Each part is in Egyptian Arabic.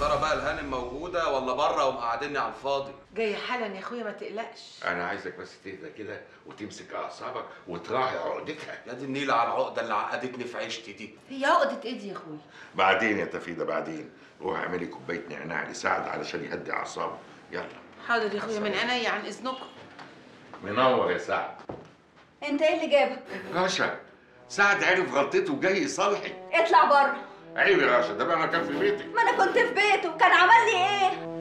ترى بقى الهانم موجوده ولا بره ومقعدني على الفاضي جاي حالا يا اخويا ما تقلقش انا عايزك بس تهدى كده وتمسك اعصابك وتراعي عقدتها يا دي النيله على العقده اللي عقدتني في عيشتي دي هي عقدة ايه دي يا اخويا بعدين يا تفيده بعدين روح اعملي كوبايه نعناع لسعد علشان يهدي اعصابه يلا حاضر يا اخويا من عينيا عن اذنكم منور يا سعد انت ايه اللي جابك رشا سعد عرف غلطته وجاي يصالحك اطلع بره عيب يا رشا ده بقى انا كان في بيتك ما انا كنت في بيته كان عمل لي ايه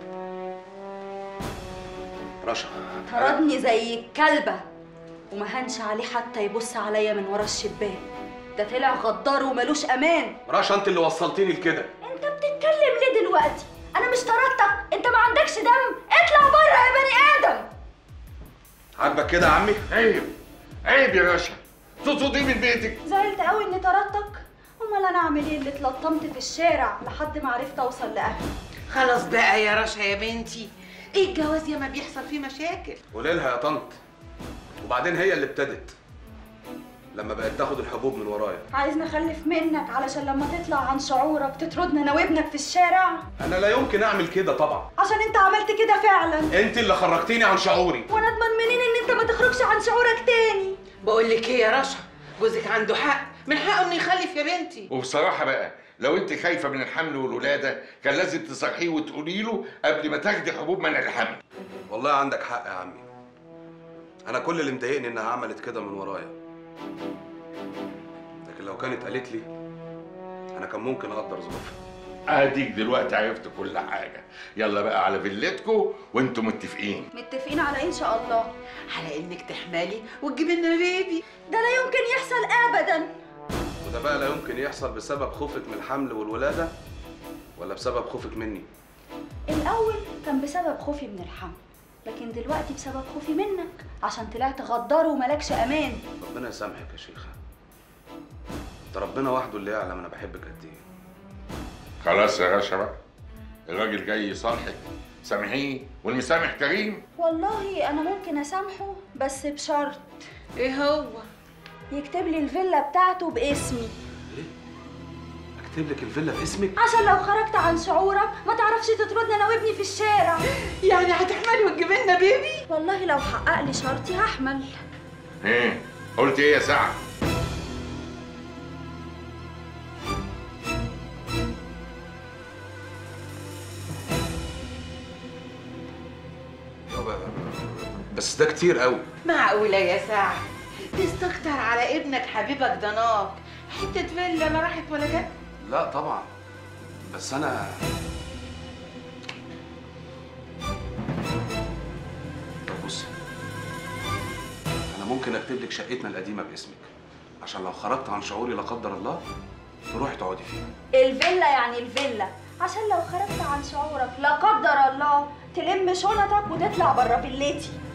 رشا طردني زي الكلبه وما هنش عليه حتى يبص عليا من ورا الشباك ده طلع غدار وملوش امان رشا انت اللي وصلتيني لكده انت بتتكلم ليه دلوقتي انا مش طردتك انت ما عندكش دم اطلع بره يا بني ادم عاجبك كده يا عمي عيب عيب يا رشا تطرديه من بيتك زعلت قوي اني طردتك امال انا اعمل ايه اللي اتلطمت في الشارع لحد ما عرفت اوصل لاهلي خلاص بقى يا رشا يا بنتي ايه الجواز يا ما بيحصل فيه مشاكل قولي لها يا طنط وبعدين هي اللي ابتدت لما بقت تاخد الحبوب من ورايا عايز نخلف منك علشان لما تطلع عن شعورك تطردنا انا وابنك في الشارع انا لا يمكن اعمل كده طبعا عشان انت عملت كده فعلا انت اللي خرجتيني عن شعوري وانا اضمن منين ان انت ما تخرجش عن شعورك تاني بقول لك ايه يا رشا جوزك عنده حق من حقه انه يخلف يا بنتي وبصراحه بقى لو انت خايفه من الحمل والولاده كان لازم تصرحيه وتقولي له قبل ما تاخدي حبوب منع الحمل والله عندك حق يا عمي انا كل اللي مضايقني انها عملت كده من ورايا لكن لو كانت قالت لي انا كان ممكن اقدر ظروفها اديك دلوقتي عرفت كل حاجه يلا بقى على فيلتكو وانتم متفقين متفقين على ايه ان شاء الله على انك تحملي وتجيبي لنا بيبي ده لا يمكن يحصل ابدا وده بقى لا يمكن يحصل بسبب خوفك من الحمل والولاده ولا بسبب خوفك مني الاول كان بسبب خوفي من الحمل لكن دلوقتي بسبب خوفي منك عشان طلعت غدار وملكش امان ربنا يسامحك يا شيخه ده ربنا وحده اللي يعلم انا بحبك قد ايه خلاص يا رشا بقى الراجل جاي يصالحك سامحيه والمسامح كريم والله انا ممكن اسامحه بس بشرط ايه هو يكتب لي الفيلا بتاعته باسمي اكتب لك الفيلا باسمك عشان لو خرجت عن شعورك ما تعرفش تطردني انا وابني في الشارع يعني هتحملي وتجيبي لنا بيبي والله لو حقق لي شرطي هحمل ايه قلت ايه يا سعد بس ده كتير قوي معقولة يا سعد تستكتر على ابنك حبيبك ضناك حتة فيلا لا راحت ولا جت لا طبعا بس انا طب بصي انا ممكن اكتب لك شقتنا القديمه باسمك عشان لو خرجت عن شعوري لا قدر الله تروحي تقعدي فيها الفيلا يعني الفيلا عشان لو خرجت عن شعورك لا قدر الله تلم شنطك وتطلع بره فيلتي